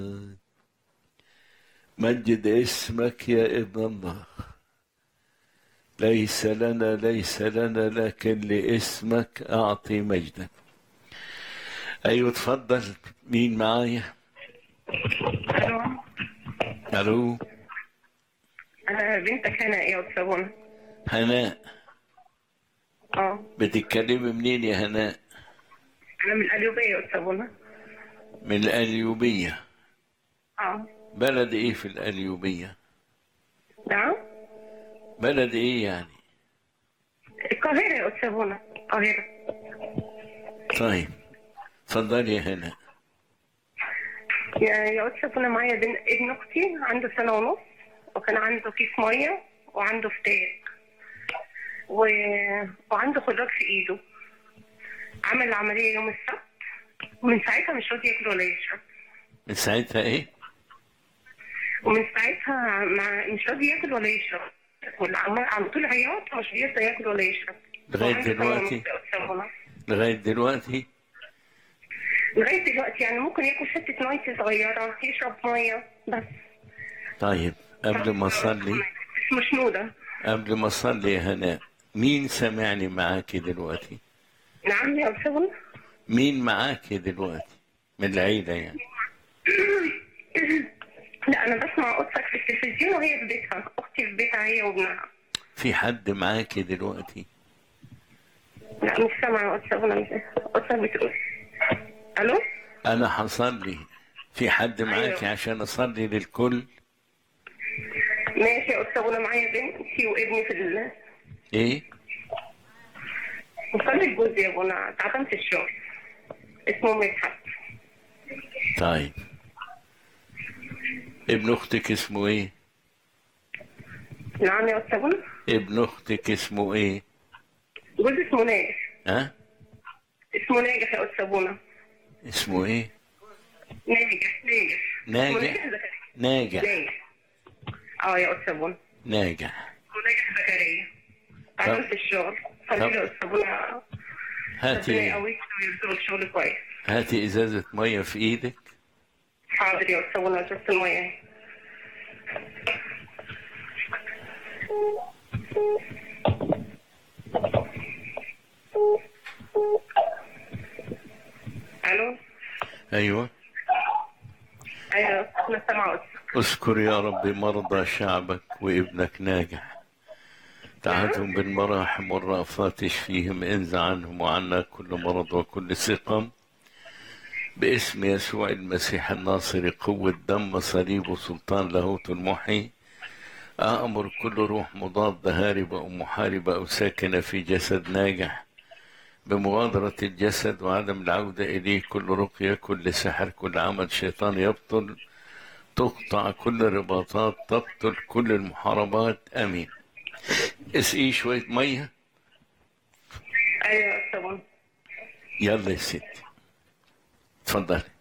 مجد اسمك يا ابن الله ليس لنا ليس لنا لكن لاسمك أعطي مجدا أيوة اتفضل مين معايا الو ألو انا بنتك هنا ايه وتسوون هناء اه بتتكلمي منين يا هناء انا من القليوبيه وتسوون من القليوبية اه بلد ايه في القليوبية نعم بلد ايه يعني القاهره يا وتسوون القاهره طيب اتفضلي يا هناء يا يا وتسوون معايا بن ابن اختي عنده سنه ونص وكان عنده كيس ميه وعنده فتاق و... وعنده خراج في ايده عمل العمليه يوم السبت ومن ساعتها مش راضي ياكل ولا يشرب من ساعتها ايه ومن ساعتها ما مش راضي ياكل ولا يشرب وعمال على طول عياط ومش بيرضى ياكل ولا يشرب لغاية وعنده دلوقتي؟ سنة ونص يا أستاذ منى. لغاية دلوقتي لغايه دلوقتي يعني ممكن ياكل حته ميه صغيره يشرب ميه بس طيب قبل ما اصلي مش مشنوده قبل ما اصلي يا هناء مين سامعني معاكي دلوقتي نعم يا استاذ منى. مين معاكي دلوقتي من العيلة يعني لا انا بسمع قصتك في التلفزيون وهي في بيتها اختي في بيتها هي وابنها في حد معاكي دلوقتي لا مش سامعه يا استاذ منى. قصتك بتقول الو انا هصلي في حد معاكي أيوة. عشان اصلي للكل ماشي يا استاذ منى. معايا بنتي وابني في ال... ايه وصلي الجوز يا ابونا تعبان في الشغل اسمه مدحت طيب ابن اختك اسمه ايه نعم يا استاذ منى. ابن اختك اسمه ايه جوز اسمه ناجح ها اسمه ناجح يا استاذ منى. اسمه ايه ناجح ناجح ناجح؟ اسمه زكريا. ناجح ناجح اه يا استاذ منى. ناجح اسمه ناجح زكريا تعبان في الشغل خلي طب. له استاذ منى. ربنا هاتي يقويك ويرزقه الشغل كويس هاتي ازازة مية في ايدك حاضر يا استاذ منى ازازه الميه الو ايوه ايوه انا سامعه اذكر يا رب مرضى شعبك وابنك ناجح تعهدهم بالمراحم والرأفات اشفيهم انزع عنهم وعنا كل مرض وكل سقم باسم يسوع المسيح الناصر قوة دم صليب وسلطان لاهوت المحي أأمر كل روح مضادة هاربة أو محاربة أو ساكنة في جسد ناجح بمغادرة الجسد وعدم العودة إليه كل رقية كل سحر كل عمل شيطان يبطل تقطع كل الرباطات تبطل كل المحاربات امين اسقي شويه ميه ايوه يا استاذ منى. يلا يا ستي اتفضلي